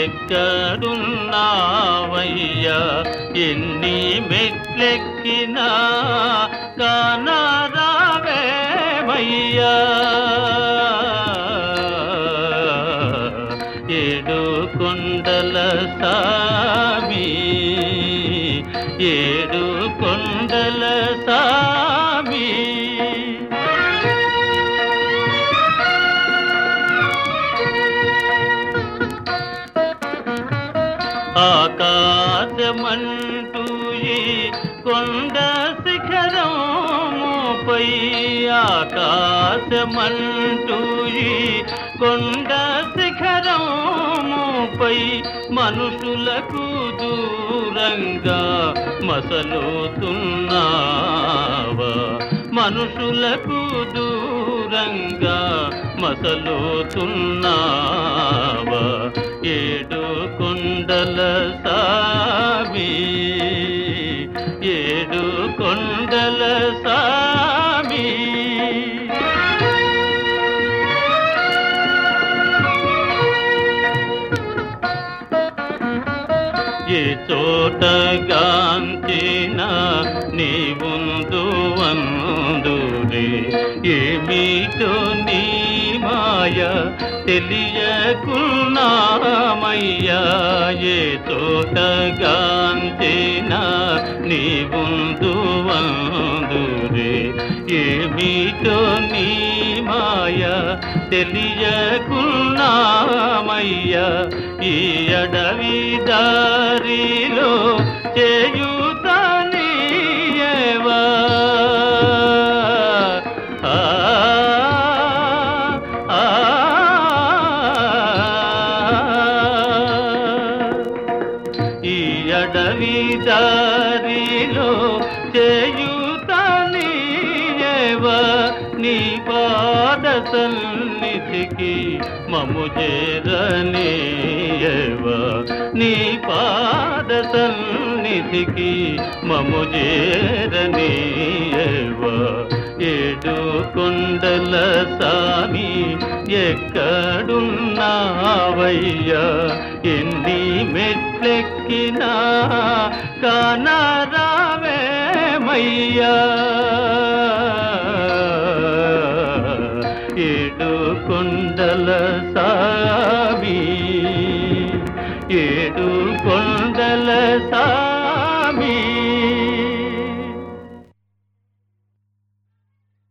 ఎక్కడున్నావయ్యా ఎన్ని మెట్లెక్కినా కానరావేమయ్యా ఏడు కొండల సామి ఏడు కొండల సామి ఆకాశమంటూ ఈ కొండ శిఖరముపై ఆకాశమంటూ ఈ కొండ శిఖరముపై మనుషులకు దూరంగా మసలుతున్నావా మనుషులకు దూరంగా మసలుతున్నావా ఏడు కొండల సామి ఏడు కొండల సామి ఏ చోట గాంచిన నీ ముందు వందురే ఏమిటో నీ మాయ తెలియకున్నామయ్యా ఏ చోట గాంచిన నీ ముందు వందురే ఏమిటో నీ మాయ తెలియకున్నామయ్యా ఈ అడవి దారిలో చేయుతానీయవా ఆ, ఆ, ఈ అడవి దారిలో చేయుతానీయవ నీ పాద సన్నిధికి మము చేరనీయవ నీ పాద సన్నిధికి మము చేరనీయవ ఏడు కొండల సామి ఎక్కడున్నావయ్యా ఎన్ని మెట్లెక్కినా కానరావేమయ్యా ఏడు కొండల సామి ఏడు కొండల సా